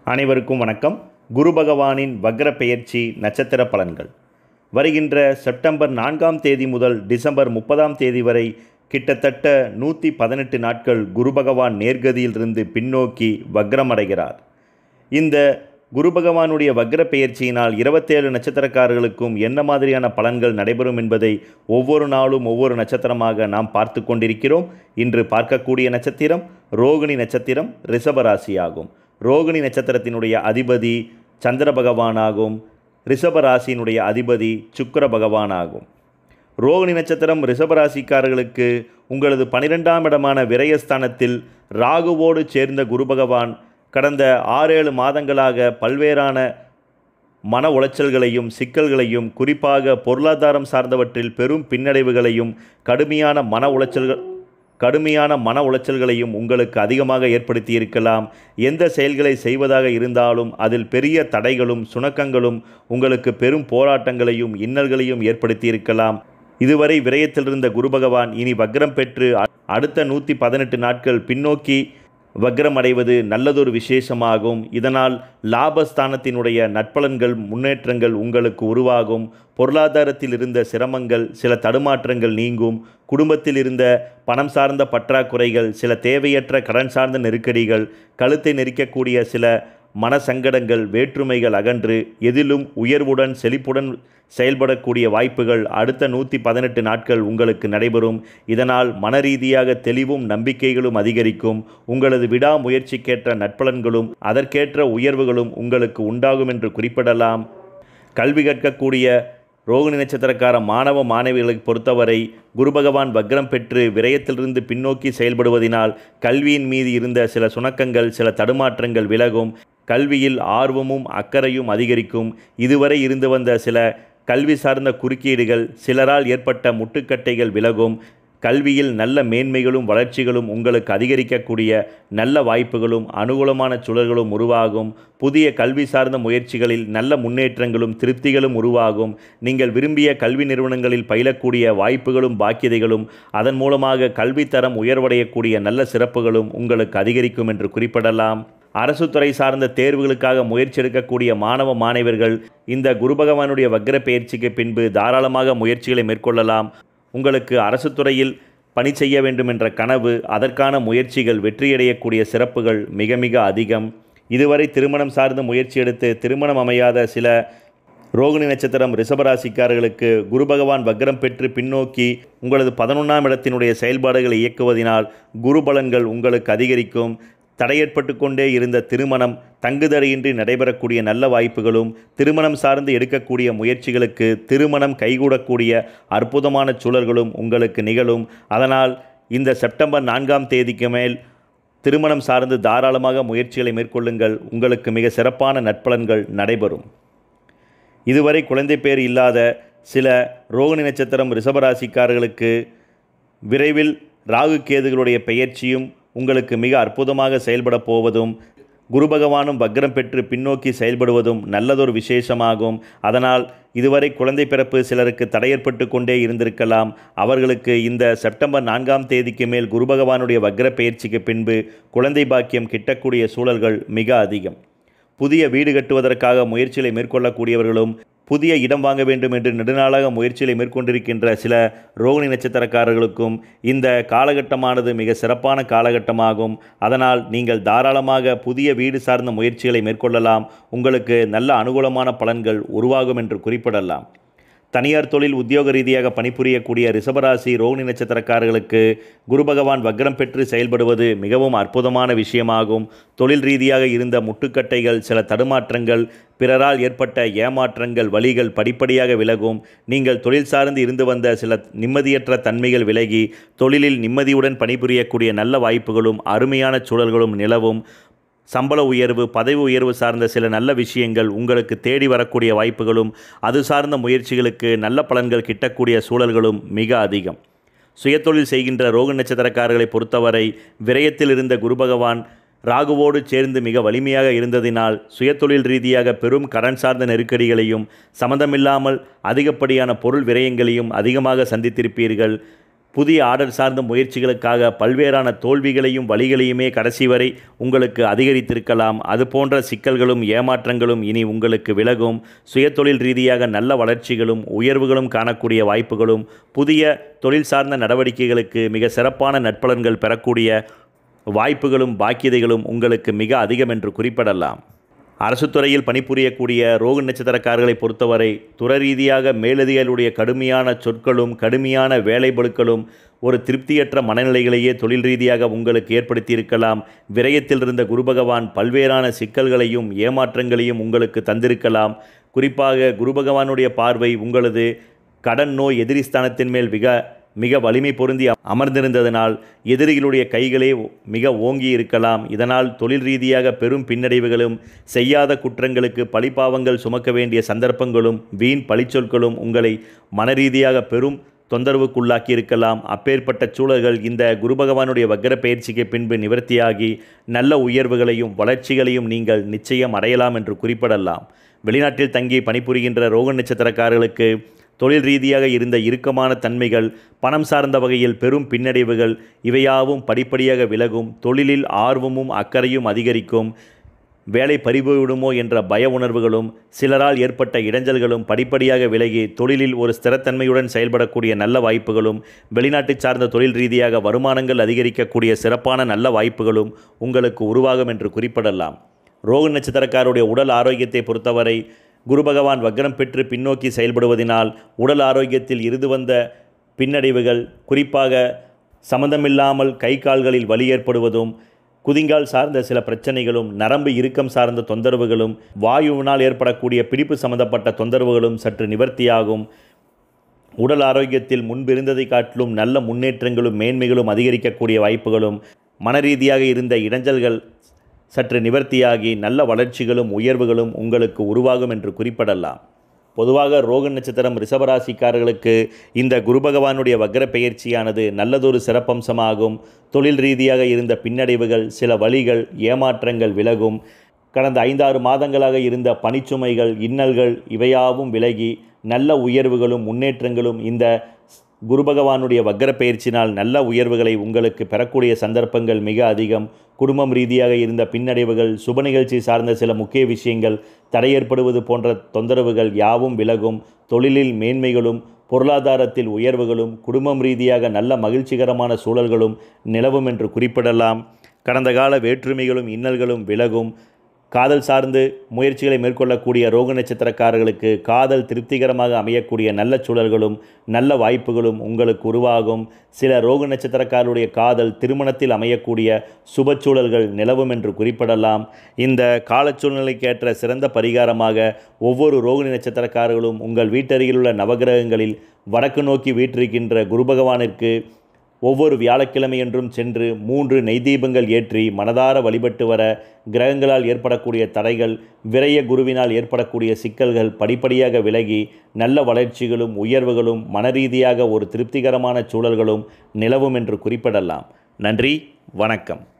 அனைவருக்கும் வணக்கம் குரு பகவானின் வக்ர பெயர்ச்சி நட்சத்திர பலன்கள் வருகின்ற செப்டம்பர் நான்காம் தேதி முதல் டிசம்பர் முப்பதாம் தேதி வரை கிட்டத்தட்ட நூற்றி பதினெட்டு நாட்கள் குரு பகவான் நேர்கதியிலிருந்து பின்னோக்கி வக்ரமடைகிறார் இந்த குரு பகவானுடைய வக்ர பெயர்ச்சியினால் இருபத்தேழு நட்சத்திரக்காரர்களுக்கும் என்ன மாதிரியான பலன்கள் நடைபெறும் என்பதை ஒவ்வொரு நாளும் ஒவ்வொரு நட்சத்திரமாக நாம் பார்த்து கொண்டிருக்கிறோம் இன்று பார்க்கக்கூடிய நட்சத்திரம் ரோகிணி நட்சத்திரம் ரிஷபராசியாகும் ரோகிணி நட்சத்திரத்தினுடைய அதிபதி சந்திர பகவானாகும் ரிஷபராசியினுடைய அதிபதி சுக்கிர பகவானாகும் ரோகிணி நட்சத்திரம் ரிஷபராசிக்காரர்களுக்கு உங்களது பனிரெண்டாம் இடமான விரயஸ்தானத்தில் ராகுவோடு சேர்ந்த குரு பகவான் கடந்த ஆறேழு மாதங்களாக பல்வேறான மன உளைச்சல்களையும் சிக்கல்களையும் குறிப்பாக பொருளாதாரம் சார்ந்தவற்றில் பெரும் பின்னடைவுகளையும் கடுமையான மன உளைச்சல்கள் கடுமையான மன உளைச்சல்களையும் உங்களுக்கு அதிகமாக ஏற்படுத்தி இருக்கலாம் எந்த செயல்களை செய்வதாக இருந்தாலும் அதில் பெரிய தடைகளும் சுணக்கங்களும் உங்களுக்கு பெரும் போராட்டங்களையும் இன்னல்களையும் ஏற்படுத்தி இருக்கலாம் இதுவரை விரயத்தில் இருந்த குரு பகவான் இனி வக்ரம் பெற்று அ- அடுத்த நூற்றி பதினெட்டு நாட்கள் பின்னோக்கி வக்ரம் அடைவது நல்லதொரு விசேஷமாகும் இதனால் லாபஸ்தானத்தினுடைய நட்பலன்கள் முன்னேற்றங்கள் உங்களுக்கு உருவாகும் பொருளாதாரத்தில் இருந்த சிரமங்கள் சில தடுமாற்றங்கள் நீங்கும் குடும்பத்தில் இருந்த பணம் சார்ந்த பற்றாக்குறைகள் சில தேவையற்ற கடன் சார்ந்த நெருக்கடிகள் கழுத்தை நெரிக்கக்கூடிய சில மனசங்கடங்கள் வேற்றுமைகள் அகன்று எதிலும் உயர்வுடன் செழிப்புடன் செயல்படக்கூடிய வாய்ப்புகள் அடுத்த நூற்றி பதினெட்டு நாட்கள் உங்களுக்கு நடைபெறும் இதனால் மனரீதியாக தெளிவும் நம்பிக்கைகளும் அதிகரிக்கும் உங்களது விடாமுயற்சிக்கேற்ற நட்பலன்களும் அதற்கேற்ற உயர்வுகளும் உங்களுக்கு உண்டாகும் என்று குறிப்பிடலாம் கல்வி கற்கக்கூடிய ரோகிணி நட்சத்திரக்கார மாணவ மாணவிகளுக்கு பொறுத்தவரை குரு பகவான் வக்ரம் பெற்று விரயத்திலிருந்து பின்னோக்கி செயல்படுவதினால் கல்வியின் மீது இருந்த சில சுணக்கங்கள் சில தடுமாற்றங்கள் விலகும் கல்வியில் ஆர்வமும் அக்கறையும் அதிகரிக்கும் இதுவரை இருந்து வந்த சில கல்வி சார்ந்த குறுக்கீடுகள் சிலரால் ஏற்பட்ட முட்டுக்கட்டைகள் விலகும் கல்வியில் நல்ல மேன்மைகளும் வளர்ச்சிகளும் உங்களுக்கு அதிகரிக்கக்கூடிய நல்ல வாய்ப்புகளும் அனுகூலமான சூழல்களும் உருவாகும் புதிய கல்வி சார்ந்த முயற்சிகளில் நல்ல முன்னேற்றங்களும் திருப்திகளும் உருவாகும் நீங்கள் விரும்பிய கல்வி நிறுவனங்களில் பயிலக்கூடிய வாய்ப்புகளும் பாக்கியதைகளும் அதன் மூலமாக கல்வித்தரம் உயர்வடையக்கூடிய நல்ல சிறப்புகளும் உங்களுக்கு அதிகரிக்கும் என்று குறிப்பிடலாம் அரசு துறை சார்ந்த தேர்வுகளுக்காக முயற்சி எடுக்கக்கூடிய மாணவ மாணவர்கள் இந்த குரு பகவானுடைய வக்ர பெயர்ச்சிக்கு பின்பு தாராளமாக முயற்சிகளை மேற்கொள்ளலாம் உங்களுக்கு அரசு துறையில் பணி செய்ய வேண்டும் என்ற கனவு அதற்கான முயற்சிகள் வெற்றியடையக்கூடிய சிறப்புகள் மிக மிக அதிகம் இதுவரை திருமணம் சார்ந்து முயற்சி எடுத்து திருமணம் அமையாத சில ரோகிணி நட்சத்திரம் ரிஷபராசிக்காரர்களுக்கு குரு பகவான் வக்ரம் பெற்று பின்னோக்கி உங்களது பதினொன்றாம் இடத்தினுடைய செயல்பாடுகளை இயக்குவதினால் குரு பலன்கள் உங்களுக்கு அதிகரிக்கும் தடையேற்பட்டு கொண்டே இருந்த திருமணம் தங்குதடையின்றி நடைபெறக்கூடிய நல்ல வாய்ப்புகளும் திருமணம் சார்ந்து எடுக்கக்கூடிய முயற்சிகளுக்கு திருமணம் கைகூடக்கூடிய அற்புதமான சூழல்களும் உங்களுக்கு நிகழும் அதனால் இந்த செப்டம்பர் நான்காம் தேதிக்கு மேல் திருமணம் சார்ந்து தாராளமாக முயற்சிகளை மேற்கொள்ளுங்கள் உங்களுக்கு மிக சிறப்பான நட்பலன்கள் நடைபெறும் இதுவரை குழந்தை பேர் இல்லாத சில ரோகிணி நட்சத்திரம் ரிஷபராசிக்காரர்களுக்கு விரைவில் ராகு கேதுகளுடைய பெயர்ச்சியும் உங்களுக்கு மிக அற்புதமாக செயல்பட போவதும் குரு பகவானும் வக்ரம் பெற்று பின்னோக்கி செயல்படுவதும் நல்லதொரு விசேஷமாகும் அதனால் இதுவரை குழந்தை பிறப்பு சிலருக்கு தடையேற்பட்டு கொண்டே இருந்திருக்கலாம் அவர்களுக்கு இந்த செப்டம்பர் நான்காம் தேதிக்கு மேல் குரு பகவானுடைய வக்ர பெயர்ச்சிக்கு பின்பு குழந்தை பாக்கியம் கிட்டக்கூடிய சூழல்கள் மிக அதிகம் புதிய வீடு கட்டுவதற்காக முயற்சிகளை மேற்கொள்ளக்கூடியவர்களும் புதிய இடம் வாங்க வேண்டும் என்று நெடுநாளாக முயற்சிகளை மேற்கொண்டிருக்கின்ற சில ரோகிணி நட்சத்திரக்காரர்களுக்கும் இந்த காலகட்டமானது மிக சிறப்பான காலகட்டமாகும் அதனால் நீங்கள் தாராளமாக புதிய வீடு சார்ந்த முயற்சிகளை மேற்கொள்ளலாம் உங்களுக்கு நல்ல அனுகூலமான பலன்கள் உருவாகும் என்று குறிப்பிடலாம் தனியார் தொழில் உத்தியோக ரீதியாக பணிபுரியக்கூடிய ரிஷபராசி ரோகிணி நட்சத்திரக்காரர்களுக்கு குரு பகவான் வக்ரம் பெற்று செயல்படுவது மிகவும் அற்புதமான விஷயமாகும் தொழில் ரீதியாக இருந்த முட்டுக்கட்டைகள் சில தடுமாற்றங்கள் பிறரால் ஏற்பட்ட ஏமாற்றங்கள் வழிகள் படிப்படியாக விலகும் நீங்கள் தொழில் சார்ந்து இருந்து வந்த சில நிம்மதியற்ற தன்மைகள் விலகி தொழிலில் நிம்மதியுடன் பணிபுரியக்கூடிய நல்ல வாய்ப்புகளும் அருமையான சூழல்களும் நிலவும் சம்பள உயர்வு பதவி உயர்வு சார்ந்த சில நல்ல விஷயங்கள் உங்களுக்கு தேடி வரக்கூடிய வாய்ப்புகளும் அது சார்ந்த முயற்சிகளுக்கு நல்ல பலன்கள் கிட்டக்கூடிய சூழல்களும் மிக அதிகம் சுயதொழில் செய்கின்ற ரோக நட்சத்திரக்காரர்களை பொறுத்தவரை விரயத்தில் இருந்த குரு பகவான் ராகுவோடு சேர்ந்து மிக வலிமையாக இருந்ததினால் சுயதொழில் ரீதியாக பெரும் கடன் சார்ந்த நெருக்கடிகளையும் சம்மந்தமில்லாமல் அதிகப்படியான பொருள் விரயங்களையும் அதிகமாக சந்தித்திருப்பீர்கள் புதிய ஆர்டர் சார்ந்த முயற்சிகளுக்காக பல்வேறான தோல்விகளையும் வழிகளையுமே கடைசி வரை உங்களுக்கு அதிகரித்திருக்கலாம் அது போன்ற சிக்கல்களும் ஏமாற்றங்களும் இனி உங்களுக்கு விலகும் சுயதொழில் ரீதியாக நல்ல வளர்ச்சிகளும் உயர்வுகளும் காணக்கூடிய வாய்ப்புகளும் புதிய தொழில் சார்ந்த நடவடிக்கைகளுக்கு மிக சிறப்பான நட்பலன்கள் பெறக்கூடிய வாய்ப்புகளும் பாக்கியதைகளும் உங்களுக்கு மிக அதிகம் என்று குறிப்பிடலாம் அரசு துறையில் பணிபுரியக்கூடிய ரோக நட்சத்திரக்காரர்களை பொறுத்தவரை துறை ரீதியாக மேலதிகாரிகளுடைய கடுமையான சொற்களும் கடுமையான வேலைபளுக்களும் ஒரு திருப்தியற்ற மனநிலைகளையே தொழில் ரீதியாக உங்களுக்கு ஏற்படுத்தியிருக்கலாம் விரயத்தில் இருந்த குரு பகவான் பல்வேறான சிக்கல்களையும் ஏமாற்றங்களையும் உங்களுக்கு தந்திருக்கலாம் குறிப்பாக குரு பகவானுடைய பார்வை உங்களது கடன் நோய் எதிரிஸ்தானத்தின் மேல் மிக மிக வலிமை பொருந்தி அமர்ந்திருந்ததனால் எதிரிகளுடைய கைகளே மிக ஓங்கி இருக்கலாம் இதனால் தொழில் ரீதியாக பெரும் பின்னடைவுகளும் செய்யாத குற்றங்களுக்கு பழிப்பாவங்கள் சுமக்க வேண்டிய சந்தர்ப்பங்களும் வீண் பழிச்சொற்களும் உங்களை மனரீதியாக பெரும் தொந்தரவுக்குள்ளாக்கி இருக்கலாம் அப்பேற்பட்ட சூழல்கள் இந்த குரு பகவானுடைய வக்கர பயிற்சிக்கு பின்பு நிவர்த்தியாகி நல்ல உயர்வுகளையும் வளர்ச்சிகளையும் நீங்கள் நிச்சயம் அடையலாம் என்று குறிப்பிடலாம் வெளிநாட்டில் தங்கி பணிபுரிகின்ற ரோக நட்சத்திரக்காரர்களுக்கு தொழில் ரீதியாக இருந்த இறுக்கமான தன்மைகள் பணம் சார்ந்த வகையில் பெரும் பின்னடைவுகள் இவையாவும் படிப்படியாக விலகும் தொழிலில் ஆர்வமும் அக்கறையும் அதிகரிக்கும் வேலை பறிபோய்விடுமோ என்ற பய உணர்வுகளும் சிலரால் ஏற்பட்ட இடைஞ்சல்களும் படிப்படியாக விலகி தொழிலில் ஒரு ஸ்திரத்தன்மையுடன் செயல்படக்கூடிய நல்ல வாய்ப்புகளும் வெளிநாட்டு சார்ந்த தொழில் ரீதியாக வருமானங்கள் அதிகரிக்கக்கூடிய சிறப்பான நல்ல வாய்ப்புகளும் உங்களுக்கு உருவாகும் என்று குறிப்பிடலாம் ரோக நட்சத்திரக்காருடைய உடல் ஆரோக்கியத்தை பொறுத்தவரை குரு பகவான் வக்ரம் பெற்று பின்னோக்கி செயல்படுவதனால் உடல் ஆரோக்கியத்தில் இருந்து வந்த பின்னடைவுகள் குறிப்பாக சம்மந்தமில்லாமல் கை கால்களில் வலி ஏற்படுவதும் குதிங்கால் சார்ந்த சில பிரச்சனைகளும் நரம்பு இறுக்கம் சார்ந்த தொந்தரவுகளும் வாயுவினால் ஏற்படக்கூடிய பிடிப்பு சம்பந்தப்பட்ட தொந்தரவுகளும் சற்று நிவர்த்தியாகும் உடல் ஆரோக்கியத்தில் முன்பு இருந்ததை காட்டிலும் நல்ல முன்னேற்றங்களும் மேன்மைகளும் அதிகரிக்கக்கூடிய வாய்ப்புகளும் மனரீதியாக இருந்த இடைஞ்சல்கள் சற்று நிவர்த்தியாகி நல்ல வளர்ச்சிகளும் உயர்வுகளும் உங்களுக்கு உருவாகும் என்று குறிப்பிடலாம் பொதுவாக ரோக நட்சத்திரம் ரிஷபராசிக்காரர்களுக்கு இந்த குரு பகவானுடைய வக்ர பெயர்ச்சியானது நல்லதொரு சிறப்பம்சமாகும் தொழில் ரீதியாக இருந்த பின்னடைவுகள் சில வழிகள் ஏமாற்றங்கள் விலகும் கடந்த ஐந்தாறு மாதங்களாக இருந்த பணிச்சுமைகள் இன்னல்கள் இவையாவும் விலகி நல்ல உயர்வுகளும் முன்னேற்றங்களும் இந்த குரு பகவானுடைய வக்ர பயிற்சினால் நல்ல உயர்வுகளை உங்களுக்கு பெறக்கூடிய சந்தர்ப்பங்கள் மிக அதிகம் குடும்பம் ரீதியாக இருந்த பின்னடைவுகள் சுப நிகழ்ச்சி சார்ந்த சில முக்கிய விஷயங்கள் தடை ஏற்படுவது போன்ற தொந்தரவுகள் யாவும் விலகும் தொழிலில் மேன்மைகளும் பொருளாதாரத்தில் உயர்வுகளும் குடும்பம் ரீதியாக நல்ல மகிழ்ச்சிகரமான சூழல்களும் நிலவும் என்று குறிப்பிடலாம் கடந்த கால வேற்றுமைகளும் இன்னல்களும் விலகும் காதல் சார்ந்து முயற்சிகளை மேற்கொள்ளக்கூடிய ரோக நட்சத்திரக்காரர்களுக்கு காதல் திருப்திகரமாக அமையக்கூடிய நல்ல சூழல்களும் நல்ல வாய்ப்புகளும் உங்களுக்கு உருவாகும் சில ரோக நட்சத்திரக்காரருடைய காதல் திருமணத்தில் அமையக்கூடிய சுப சூழல்கள் நிலவும் என்று குறிப்பிடலாம் இந்த கால சூழ்நிலைக்கேற்ற சிறந்த பரிகாரமாக ஒவ்வொரு ரோகிணி நட்சத்திரக்காரர்களும் உங்கள் வீட்டருகிலுள்ள நவகிரகங்களில் வடக்கு நோக்கி வீற்றிருக்கின்ற குரு பகவானிற்கு ஒவ்வொரு வியாழக்கிழமையன்றும் சென்று மூன்று நெய்தீபங்கள் ஏற்றி மனதார வழிபட்டு வர கிரகங்களால் ஏற்படக்கூடிய தடைகள் விரய குருவினால் ஏற்படக்கூடிய சிக்கல்கள் படிப்படியாக விலகி நல்ல வளர்ச்சிகளும் உயர்வுகளும் மனரீதியாக ஒரு திருப்திகரமான சூழல்களும் நிலவும் என்று குறிப்பிடலாம் நன்றி வணக்கம்